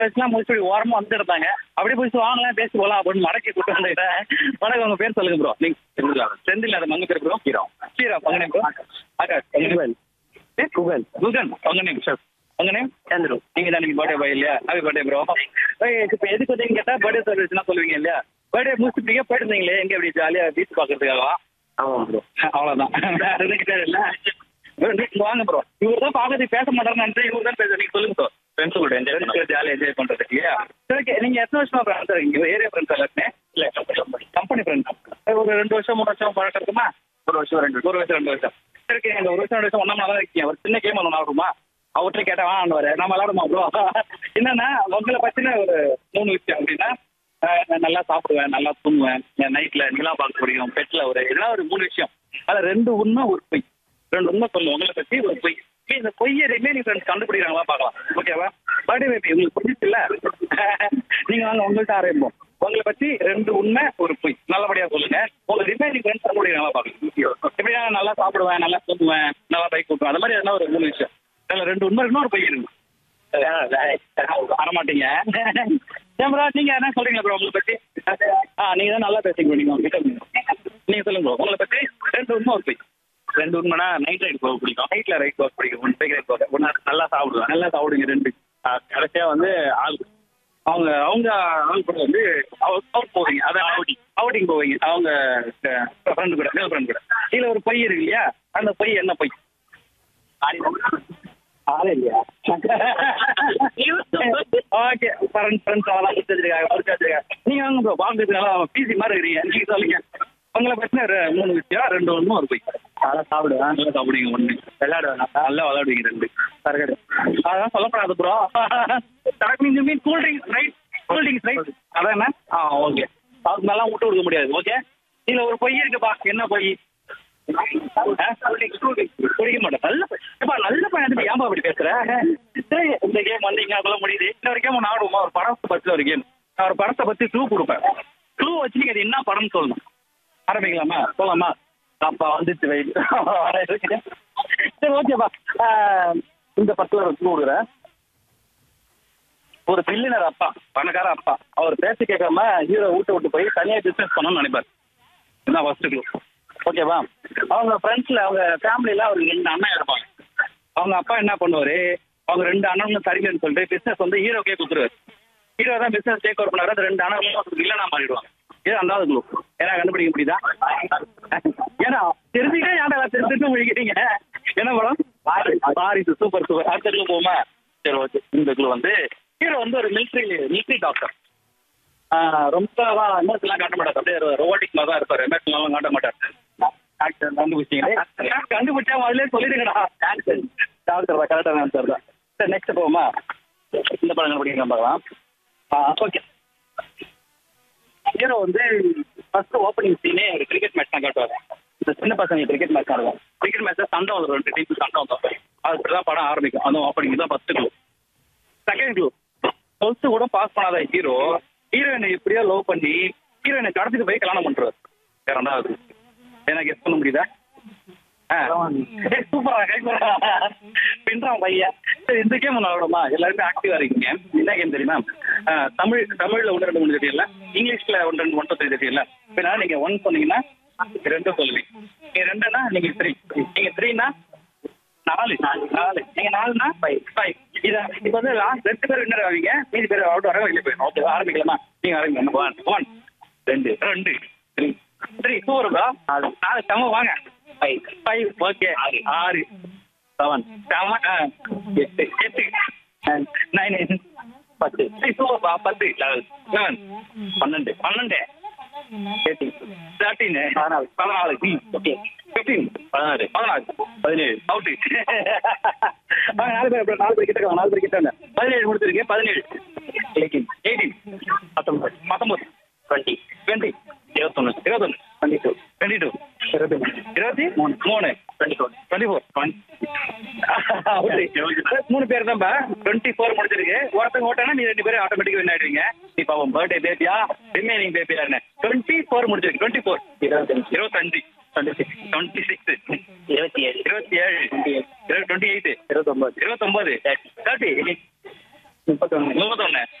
பேசலாம் முடிச்சு இப்படி ஓரமா வந்து இருந்தாங்க அப்படியே போய் வாங்கலாம் பேசி போலாம் அப்படின்னு மடக்கி கூட்டு வந்துட்டேன் வணக்கம் உங்க பேர் சொல்லுங்க ப்ரோ நீங்க செந்தில் அது மங்க பேர் ப்ரோ ஹீரோ ஹீரோ உங்க நேம் ப்ரோ ஆகாஷ் குகன் குகன் குகன் உங்க நேம் சார் உங்க நேம் சந்துரு நீங்க தான் நீங்க பர்த்டே பாய் இல்லையா ஹாப்பி பர்த்டே ப்ரோ இப்போ எதுக்கு வந்தீங்க கேட்டா பர்த்டே சர்வீஸ்னா சொல்லுவீங்க இல்லையா பர்த்டே முடிச்சுட்டீங்க போயிருந்தீங்களே எங்க அப்படி ஜாலியா பீச் பாக்குறதுக்காகவா ஆமாம் ப்ரோ அவ்வளவுதான் வேற எதுவும் கிடையாது இல்ல நீங்க வாங்க ப்ரோ இவர் தான் பாக்கிறதுக்கு பேச மாட்டாருன்னு நினைச்சு இவர் தான் பேச நீங்க சொல்லுங்க ப்ரோ ஃப்ரெண்ட்ஸ் கூட என்ஜாய் ஜாலியா என்ஜாய் பண்றதுக்கு இல்லையா சரி okay. நீங்க எத்தனை வருஷமா ஃப்ரெண்ட்ஸ் இருக்கீங்க ஏரியா ஃப்ரெண்ட்ஸ் எல்லாருமே இல்ல கம்பெனி ஃப்ரெண்ட்ஸ் ஒரு ரெண்டு வருஷம் மூணு வருஷம் பழக்கம் இருக்குமா ஒரு வருஷம் ரெண்டு ஒரு வருஷம் ரெண்டு வருஷம் சரி okay, இந்த ஒரு வருஷம் ரெண்டு வருஷம் ஒன்னாம தான் இருக்கீங்க ஒரு சின்ன கேம் ஒன்று விளாடுமா அவர்கிட்ட கேட்டா வாங்க நம்ம விளாடுமா ப்ரோ என்னன்னா உங்களை பத்தின ஒரு மூணு விஷயம் அப்படின்னா ஆஹ் நான் நல்லா சாப்பிடுவேன் நல்லா தூங்குவேன் நைட்ல நிலா பார்க்க முடியும் பெட்ல ஒரு இதெல்லாம் ஒரு மூணு விஷயம் அதுல ரெண்டு உண்மை ஒரு பொய் ரெண்டு உண்மை சொல்லுவோம் உங்களை பத்தி ஒரு பொய் ஏய், இந்த பொய்யை ரிமைனிங் ஃப்ரெண்ட்ஸ் கண்டுபிடிக்கிறாங்களா பார்க்கலாம் ஓகேவா பர்த்டே பேபி உங்களுக்கு பிடிச்சில்ல நீங்க வாங்க உங்கள்ட்ட ஆரம்பிப்போம் உங்களை பத்தி ரெண்டு உண்மை ஒரு பொய் நல்லபடியா சொல்லுங்க உங்க ரிமைனிங் ஃப்ரெண்ட்ஸ் கண்டுபிடிக்கிறாங்களா பார்க்கலாம் எப்படியா நல்லா சாப்பிடுவேன் நல்லா தூங்குவேன் நல்லா பைக் ஓட்டுவேன் அந்த மாதிரி எதனா ஒரு மூணு விஷயம் அதுல ரெண்டு உண்மை இருக்குன்னா ஒரு பொய் இருக்கு வரமாட்டீங்க ஏன் நீங்க என்ன சொல்றீங்க ப்ரோ உங்களை பத்தி ஆ நீங்க தான் நல்லா பேசுறீங்க நீங்க உங்ககிட்ட நீங்க சொல்லுங்க bro. உங்களை பத்தி ரெண்டு உண்மை ஒரு பொய் ரெண்டு உண்மைனா நைட் ரைட் போக பிடிக்கும் நைட்ல ரைட் போக பிடிக்கும் ஒன் பைக் ரைட் போக ஒன்னு நல்லா சாப்பிடுவேன் நல்லா சாப்பிடுங்க ரெண்டு கடைசியா வந்து ஆள் அவங்க அவங்க ஆள் கூட வந்து அவுட் போவீங்க அதான் அவுட்டிங் அவுட்டிங் போவீங்க அவங்க ஃப்ரெண்டு கூட கேர்ள் ஃப்ரெண்ட் கூட இதுல ஒரு பொய் இருக்கு இல்லையா அந்த பொய் என்ன பொய் ஆளே இல்லையா ஓகே ஃப்ரெண்ட்ஸ் ஃப்ரெண்ட்ஸ் அவெல்லாம் முடிச்சு வச்சிருக்காங்க முடிச்சு வச்சிருக்காங்க நீங்க வாங்க ப்ரோ பாம்பு நல்லா பிசி மாதிரி இருக்கிறீங்க நீங்க சொல்லுங்க உங்களை பத்தின ஒரு மூணு விஷயம் ரெண்டு ஒன்றும் ஒரு பொய் நல்லா சாப்பிடுவேன் நல்லா சாப்பிடுவீங்க ஒண்ணு விளையாடுவேன் நல்லா விளையாடுவீங்க ரெண்டு சரகடு அதான் சொல்லப்படாது ப்ரோ நீங்க mean cool drinks right cool drinks right அதானே ஆ ஓகே அதுக்கு மேலாம் விட்டு கொடுக்க முடியாது ஓகே இதுல ஒரு பொய் இருக்குப்பா என்ன பொய் ஆ? குடிக்க மாட்டேன் நல்ல ஏப்பா நல்ல பையன் ஏன்பா அப்படி பேசுற சரி இந்த கேம் வந்து இங்க சொல்ல முடியுது இன்னொரு கேம் ஒன்று ஆடுவோமா ஒரு படத்தை பத்தி ஒரு கேம் நான் ஒரு படத்தை பத்தி க்ளூ கொடுப்பேன் க்ளூ வச்சு நீங்க அது என்ன படம்னு சொல்லணும் ஆரம்பிக்கலாமா போலாமா அப்பா வந்துச்சு வெயில் சரி ஓகேப்பா இந்த படத்துல ஒரு க்ளூ கொடுக்குறேன் ஒரு பில்லினர் அப்பா பணக்கார அப்பா அவர் பேச்சு கேட்காம ஹீரோ வீட்டை விட்டு போய் தனியா பிசினஸ் பண்ணணும்னு நினைப்பார் இதுதான் ஃபர்ஸ்ட் க்ளூ ஓகேவா அவங்க ஃப்ரெண்ட்ஸ்ல அவங்க ஃபேமிலியில அவருக்கு ரெண்டு அண்ணன் இருப்பாங்க அவங்க அப்பா என்ன பண்ணுவாரு அவங்க ரெண்டு அண்ணனும் சரிங்கன்னு சொல்லிட்டு பிசினஸ் வந்து ஹீரோக்கே கொடுத்துருவாரு ஹீரோ தான் பிசினஸ் டேக் ஓவர் பண்ணாரு அது ரெண்டு அண்ணனும் இல்லைனா மாறிடுவாங்க இது ரெண்டாவது க்ளூ ஏன்னா கண்டுபிடிக்க முடியுதா ஏன்னா தெரிஞ்சுக்கிட்டே யாரா தெரிஞ்சுட்டு முடிக்கிறீங்க என்ன படம் வாரிசு சூப்பர் சூப்பர் அடுத்த க்ளூ போமா சரி ஓகே இந்த க்ளூ வந்து ஹீரோ வந்து ஒரு மிலிட்ரி மிலிட்ரி டாக்டர் ரொம்ப எமோஷனலாம் காட்ட மாட்டார் அப்படியே ரோபோட்டிக் மாதிரி தான் இருப்பார் எமோஷனலாம் காட்ட மாட்டார் ஆக்டர் கண்டுபிடிச்சிங்க கண்டுபிடிச்சா முதல்ல சொல்லிடுங்கடா டாக்டர் தான் கரெக்டான ஆன்சர் தான் சரி நெக்ஸ்ட் போவோமா இந்த படம் கண்டுபிடிக்கலாம் பார்க்கலாம் ஓகே ஹீரோ வந்து ஃபர்ஸ்ட் ஓப்பனிங் சீனே ஒரு கிரிக்கெட் மேட்ச் தான் காட்டுவாங்க இந்த சின்ன பசங்க கிரிக்கெட் மேட்ச் ஆடுவாங்க கிரிக்கெட் மேட்ச்ல சண்டை வந்துடும் ரெண்டு டீம் சண்டை வந்தோம் அதுக்கு தான் படம் ஆரம்பிக்கும் அதுவும் ஓப்பனிங் தான் first clue second clue twelfth கூட பாஸ் பண்ணாத ஹீரோ ஹீரோயினை இப்படியே லவ் பண்ணி ஹீரோயினை கடத்திட்டு போய் கல்யாணம் பண்றாரு வேற ரெண்டாவது எனக்கு கெஸ் பண்ண முடியுதா சூப்பரா கை பின்றான் பையன் சரி இந்த கேம் விளாடுமா எல்லாருமே ஆக்டிவா இருக்கீங்க என்ன கேம் தெரியுமா ஆஹ், தமிழ் தமிழ்ல ஒன்று ரெண்டு மூணு தெரியல இங்கிலீஷ்ல ஒன்று ரெண்டு ஒன்று தெரியும் தெரியல பின்னா நீங்க ஒன் சொன்னீங்கன்னா ரெண்டு சொல்லுவீங்க நீங்க ரெண்டுன்னா நீங்க த்ரீ நீங்க த்ரீனா நாலு நாலு நீங்க நாலுனா ஃபைவ் ஃபைவ் இதை இப்போ வந்து லாஸ்ட் ரெண்டு பேர் வின்னர் ஆவீங்க மீதி பேர் அவுட் வர வெளியே போயிடும் ஓகே ஆரம்பிக்கலாமா நீங்க ஆரம்பிக்கலாம் ஒன் ஒன் ரெண்டு ரெண்டு த்ரீ த்ரீ சூப்பர்பா நாலு நாலு செம வாங்க ஃபைவ் ஃபைவ் ஓகே ஆறு ஆறு செவன் செவன் ஆ, எட்டு எட்டு நைன் பத்து சூப்பர்பா பத்து லெவல் லெவன் பன்னெண்டு பன்னெண்டு தேர்ட்டீன் பதினாலு பதினாலு ஃபிஃப்டீன் பதினாறு பதினாறு பதினேழு அவுட்டு நாலு பேர் அப்புறம் நாலு பேர் கிட்ட இருக்காங்க, நாலு பேர் கிட்ட இருக்காங்க. பதினேழு முடிச்சிருக்கேன் பதினேழு எயிட்டீன் எயிட்டீன் பத்தொன்பது பத்தொன்பது டுவெண்ட்டி டுவெண்ட்டி இருபத்தொன்னு இருபத்தொன்னு டுவெண்ட்டி டூ டுவெண்ட்டி டூ இருபத்தி இருபத்தி மூணு மூணு டுவெண்ட்டி ஃபோர் டுவெண்ட்டி ஃபோர் மூணு பேர் தான்ப்பா டுவெண்ட்டி ஃபோர் முடிச்சிருக்கு ஒருத்தங்க ஓட்டானா நீ ரெண்டு பேரும் ஆட்டோமேட்டிக் வின் ஆயிடுவீங்க நீ பாவம் பர்த்டே பேபியா ரிமைனிங் பேபியா டுவெண்ட்டி ஃபோர் முடிச்சிருக்கு டுவெண்ட்டி ஃபோர் இருபத்தஞ்சு இருபத்தஞ்சு டுவெண்ட்டி சிக்ஸ் டுவெண்ட்டி சிக்ஸ் இருபத்தி ஏழு இருபத்தி ஏழு டுவெண்ட்டி எயிட் இருபத்தொன்பது இருபத்தொன்பது தேர்ட்டி முப்பத்தொன்னு முப்பத்தொன்னு